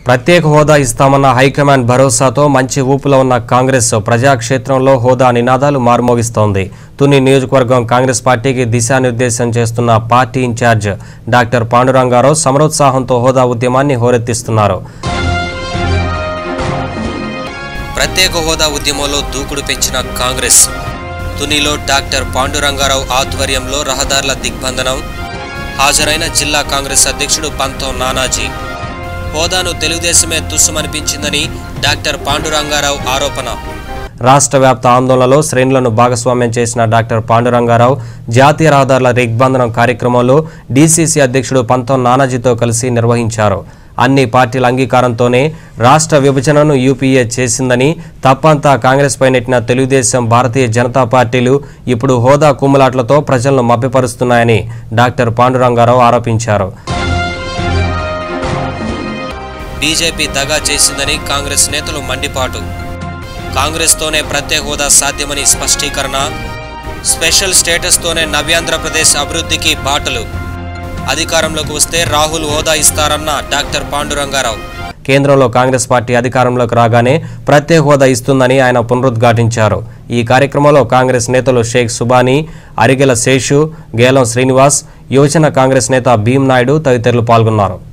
ప్రత్యేక హోదా ఇస్తామన్న హైకమాండ్ భరోసాతో మంచి ఊపులో ఉన్న కాంగ్రెస్ ప్రజాక్షేత్రంలో హోదా నినాదాలు మారుమోగిస్తోంది తుని నియోజకవర్గం కాంగ్రెస్ పార్టీకి దిశానిర్దేశం చేస్తున్న పార్టీ ఇన్ఛార్జ్ డాక్టర్ పాండురంగారావు సమరోత్సాహంతో హోదా ఉద్యమాన్ని హోరెత్తిస్తున్నారు ప్రత్యేక హోదా ఉద్యమంలో దూకుడు పెంచిన కాంగ్రెస్ తునిలో డాక్టర్ పాండురంగారావు ఆధ్వర్యంలో రహదారుల దిగ్బంధనం హాజరైన జిల్లా కాంగ్రెస్ అధ్యక్షుడు పంతం నానాజీ హోదాను తెలుగుదేశమే తుస్సుమనిపించిందని డాక్టర్ పాండురంగారావు ఆరోపణ రాష్ట్ర వ్యాప్త ఆందోళనలో శ్రేణులను భాగస్వామ్యం చేసిన డాక్టర్ పాండురంగారావు జాతీయ రహదారుల దిగ్బంధనం కార్యక్రమంలో డీసీసీ అధ్యక్షుడు పంతం నానాజీతో కలిసి నిర్వహించారు అన్ని పార్టీల అంగీకారంతోనే రాష్ట్ర విభజనను యూపీఏ చేసిందని తప్పంతా కాంగ్రెస్పై నెట్టిన తెలుగుదేశం భారతీయ జనతా పార్టీలు ఇప్పుడు హోదా కుమ్ములాట్లతో ప్రజలను మభ్యపరుస్తున్నాయని డాక్టర్ పాండురంగారావు ఆరోపించారు బీజేపీ దగా చేసిందని కాంగ్రెస్ నేతలు మండిపాటు కాంగ్రెస్తోనే ప్రత్యేక హోదా సాధ్యమని స్పష్టీకరణ స్పెషల్ స్టేటస్తోనే నవ్యాంధ్రప్రదేశ్ అభివృద్ధికి బాటలు అధికారంలోకి వస్తే రాహుల్ హోదా ఇస్తారన్న డాక్టర్ పాండురంగారావు కేంద్రంలో కాంగ్రెస్ పార్టీ అధికారంలోకి రాగానే ప్రత్యేక హోదా ఇస్తుందని ఆయన పునరుద్ఘాటించారు ఈ కార్యక్రమంలో కాంగ్రెస్ నేతలు షేక్ సుబానీ అరిగెల శేషు గేలం శ్రీనివాస్ యువజన కాంగ్రెస్ నేత భీమ్ నాయుడు తదితరులు పాల్గొన్నారు